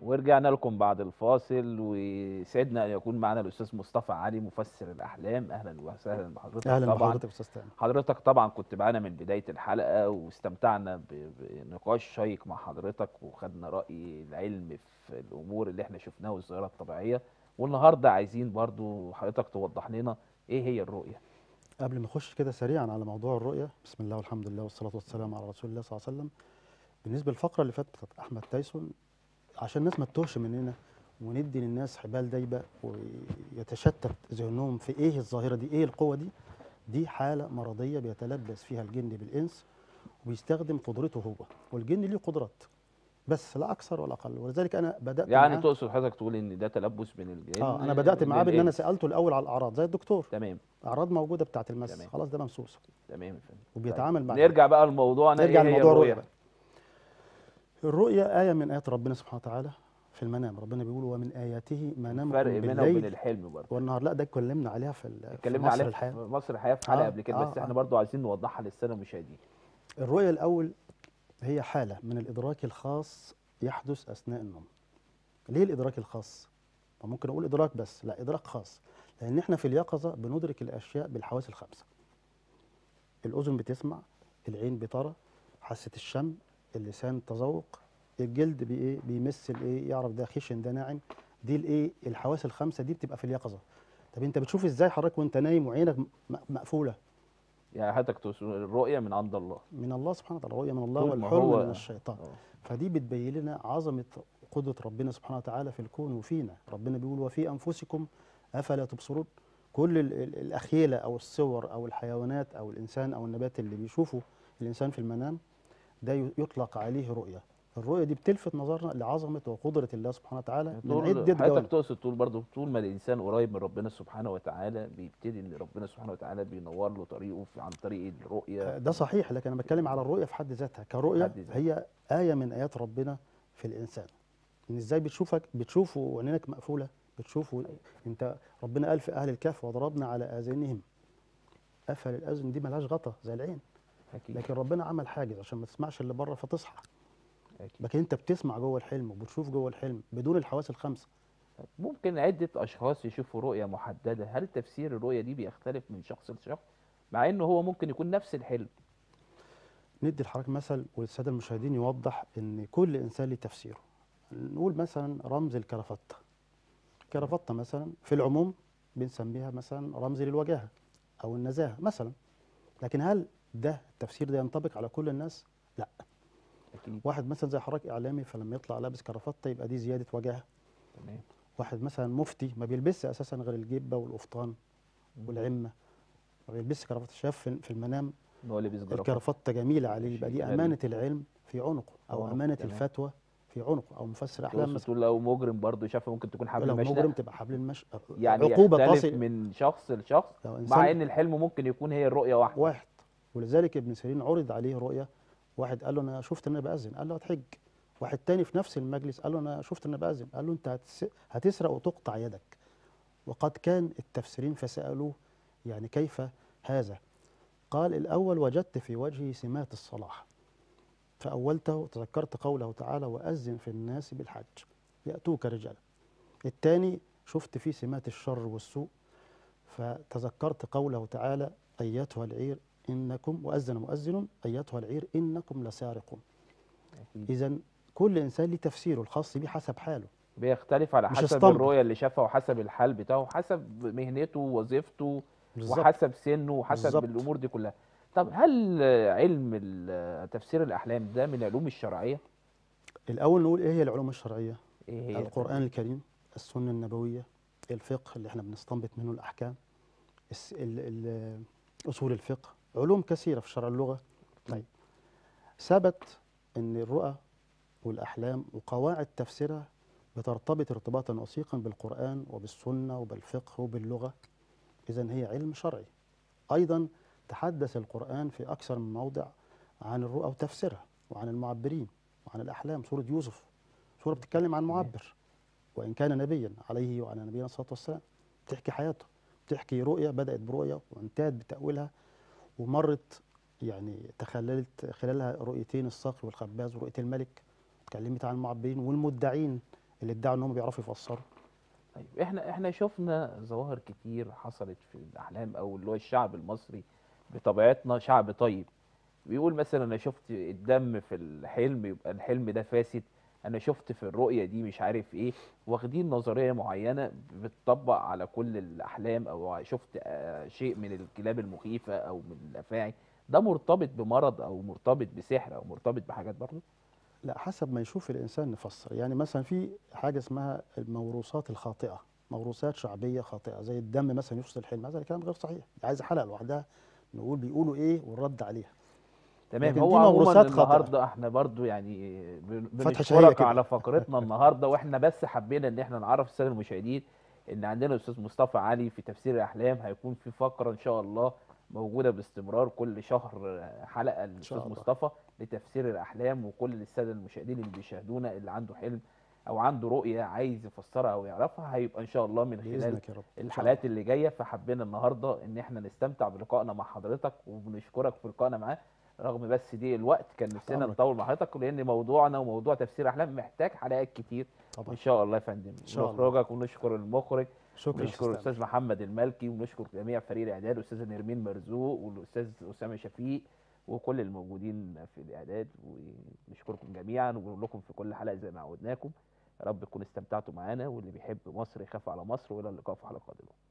ورجعنا لكم بعد الفاصل وسعدنا ان يكون معنا الاستاذ مصطفى علي مفسر الاحلام اهلا وسهلا بحضرتك اهلا طبعا بحضرتك يا استاذ تامر حضرتك طبعا كنت معانا من بدايه الحلقه واستمتعنا ب- بنقاش شيق مع حضرتك وخدنا راي العلم في الامور اللي احنا شفناها والظاهره الطبيعيه والنهارده عايزين برضو حضرتك توضح لنا ايه هي الرؤيه قبل ما اخش كده سريعا على موضوع الرؤيه بسم الله والحمد لله والصلاه والسلام على رسول الله صلى الله عليه وسلم بالنسبه للفقره اللي فاتت بتاعت احمد تايسون عشان الناس ما تتوهش مننا وندي للناس حبال دايبه ويتشتت ذهنهم في ايه الظاهره دي ايه القوه دي دي حاله مرضيه بيتلبس فيها الجن بالانس وبيستخدم قدرته هو والجن ليه قدرات بس لا اكثر ولا اقل ولذلك انا بدات يعني معاه- تقصد حضرتك تقول ان ده تلبس من الجن اه انا بدات معاه بان انا للإنس. سالته الاول على الاعراض زي الدكتور تمام اعراض موجوده بتاعت المس تمام. خلاص ده ممسوس تمام يا فندم وبيتعامل مع نرجع بقى لموضوعنا نرجع ايه هي لموضوع الرؤيه الرؤية بقى. الرؤيا آية من آيات ربنا سبحانه وتعالى في المنام ربنا بيقول ومن آياته منامكم فرق بينها وبين بالليل الحلم برضه والنهار لا ده اتكلمنا عليها في, ال- في اتكلمنا مصر عليها الحياة في مصر الحياه في حلقه آه، قبل كده آه، بس احنا آه. برضه عايزين نوضحها للساده المشاهدين الرؤيا الأول هي حالة من الإدراك الخاص يحدث أثناء النوم ليه الإدراك الخاص؟ طب ممكن أقول إدراك بس لا إدراك خاص لأن إحنا في اليقظة بندرك الأشياء بالحواس الخمسة الأذن بتسمع العين بترى حاسة الشم اللسان تذوق الجلد بإيه بيمس الإيه يعرف ده خشن ده ناعم دي الإيه الحواس الخمسة دي بتبقى في اليقظة طب أنت بتشوف إزاي حضرتك وأنت نايم وعينك م- مقفولة يعني حضرتك تقصد الرؤيه من عند الله من الله سبحانه وتعالى رؤية من الله طول ما والحلم هو- من الشيطان آه. فدي بتبين لنا عظمة قدرة ربنا سبحانه وتعالى في الكون وفينا ربنا بيقول وفي أنفسكم أفلا تبصرون كل ال- ال- الأخيلة أو الصور أو الحيوانات أو الإنسان أو النبات اللي بيشوفه الإنسان في المنام ده ي- يطلق عليه رؤية الرؤية دي بتلفت نظرنا لعظمة وقدرة الله سبحانه وتعالى من طول عدة حضرتك جوانب تقصد طول برضه طول ما الانسان قريب من ربنا سبحانه وتعالى بيبتدي ان ربنا سبحانه وتعالى بينور له طريقه في- عن طريق الرؤيه ده صحيح لكن أنا بتكلم على الرؤية في حد ذاتها كرؤية حد ذاتها. هي آية من آيات ربنا في الإنسان إن إزاي بتشوفك بتشوفه وعينك مقفولة بتشوفه أنت ربنا قال في أهل الكهف وضربنا على آذانهم قفل الأذن دي ملهاش غطا زي العين اكيد لكن ربنا عمل حاجز عشان ما تسمعش اللي بره فتصحى اكيد لكن أنت بتسمع جوه الحلم وبتشوف جوه الحلم بدون الحواس الخمسة ممكن عده اشخاص يشوفوا رؤيه محدده هل تفسير الرؤيه دي بيختلف من شخص لشخص مع انه هو ممكن يكون نفس الحلم ندي لحضرتك مثل والسادة المشاهدين يوضح إن كل إنسان له تفسيره نقول مثلا رمز الكرافتة الكرافتة مثلا في العموم بنسميها مثلا رمز للوجاهة أو النزاهة مثلا لكن هل ده التفسير ده ينطبق على كل الناس؟ لا اكيد واحد مثلا زي حضرتك إعلامي فلما يطلع لابس كرافتة يبقى دي زيادة وجاهة تمام واحد مثلا مفتي ما بيلبسش أساسا غير الجبة والقفطان والعمة ما بيلبسش كرافتة شاف في في المنام ان هو لابس جرافطه الكرافتة جميلة عليه يبقى دي شيء غريب. أمانة العلم في عنقه أو عنقه، أمانة تمام. الفتوى في عنقه أو مفسر أحلام تقصد مثلا تقول لو مجرم برضه شافها ممكن تكون حبل لو مشنق مجرم تبقى حبل المش يعني عقوبة يختلف تصل من شخص لشخص لو مع إنسان ان الحلم ممكن يكون هي الرؤيه واحده واحد ولذلك ابن سيرين عرض عليه رؤية واحد قال له أنا شفت إن أنا بأذن قال له هتحج واحد تاني في نفس المجلس قال له أنا شفت إن أنا بأذن قال له أنت هتس- هتسرق وتقطع يدك وقد كان التفسيرين فسألوه يعني كيف هذا قال الأول وجدت في وجهه سمات الصلاح فأولته تذكرت قوله تعالى وأذن في الناس بالحج يأتوك رجالا الثاني شفت فيه سمات الشر والسوء فتذكرت قوله تعالى أيتها العير إنكم وأذن مؤذن أيتها العير إنكم لسارقون أكيد. إذا كل إنسان له تفسيره الخاص به حسب حاله بيختلف على مش حسب اسطمبة. الرؤيه اللي شافها وحسب الحال بتاعه حسب مهنته ووظيفته بالظبط. وحسب سنه وحسب بالظبط. الامور دي كلها طب هل آه، علم ال- تفسير الاحلام ده من العلوم الشرعيه الأول نقول إيه هي العلوم الشرعية ايه هي القرآن الكريم السنة النبوية الفقه اللي احنا بنستنبط منه الأحكام الس- ال- ال- أصول الفقه علوم كثيرة في شرع اللغة طيب ثبت أن الرؤى والأحلام وقواعد تفسيرها بترتبط ارتباطا وثيقا بالقرآن وبالسنة وبالفقه وباللغة إذا هي علم شرعي أيضا تحدث القرآن في أكثر من موضع عن الرؤى وتفسيرها وعن المعبرين وعن الأحلام سورة يوسف سورة بتتكلم عن معبر وإن كان نبيا عليه وعلى نبينا الصلاة والسلام بتحكي حياته بتحكي رؤية بدأت برؤية وانتهت بتأويلها ومرت يعني تخللت خلالها رؤيتين الصقر والخباز ورؤية الملك اتكلمت عن المعبرين والمدعين اللي ادعوا ان هم بيعرفوا يفسروا طيب احنا احنا شفنا ظواهر كتير حصلت في الاحلام او اللي هو الشعب المصري بطبيعتنا شعب طيب بيقول مثلا انا شفت الدم في الحلم يبقى الحلم ده فاسد انا شفت في الرؤية دي مش عارف ايه واخدين نظرية معينة بتطبق على كل الاحلام او شفت آه، شيء من الكلاب المخيفة او من الافاعي ده مرتبط بمرض او مرتبط بسحر او مرتبط بحاجات برضه لا حسب ما يشوف الانسان نفسر يعني مثلا في حاجه اسمها الموروثات الخاطئه موروثات شعبيه خاطئه زي الدم مثلا يفسد الحلم هذا الكلام غير صحيح دي عايزه حلقه لوحدها نقول بيقولوا ايه والرد عليها تمام لكن هو دي عموما موروثات خاطئة. النهارده احنا برضو يعني بن- فتحة شهية بنشكرك كده. على فقرتنا النهارده واحنا بس حبينا ان احنا نعرف الساده المشاهدين ان عندنا الاستاذ مصطفى علي في تفسير الاحلام هيكون في فقره ان شاء الله موجوده باستمرار كل شهر حلقه للاستاذ الله. مصطفى لتفسير الاحلام وكل الساده المشاهدين اللي بيشاهدونا اللي عنده حلم او عنده رؤيه عايز يفسرها او يعرفها هيبقى ان شاء الله من خلال باذنك يا رب إن شاء الحلقات اللي جايه فحبينا النهارده ان احنا نستمتع بلقائنا مع حضرتك وبنشكرك في لقائنا معاه رغم بس دي الوقت كان نفسنا أمرك. نطول مع حضرتك لان موضوعنا وموضوع تفسير احلام محتاج حلقات كتير الله. طبعا ان شاء الله يا فندم إن شاء الله. نخرجك ونشكر المخرج شكرا ونشكر أستاذ الاستاذ محمد المالكي ونشكر جميع فريق الاعداد الاستاذ نرمين مرزوق والاستاذ اسامه شفيق وكل الموجودين في الاعداد ونشكركم جميعا ونقول لكم في كل حلقه زي ما عودناكم يا رب تكونوا استمتعتوا معانا واللي بيحب مصر يخاف على مصر والى اللقاء في حلقه قادمه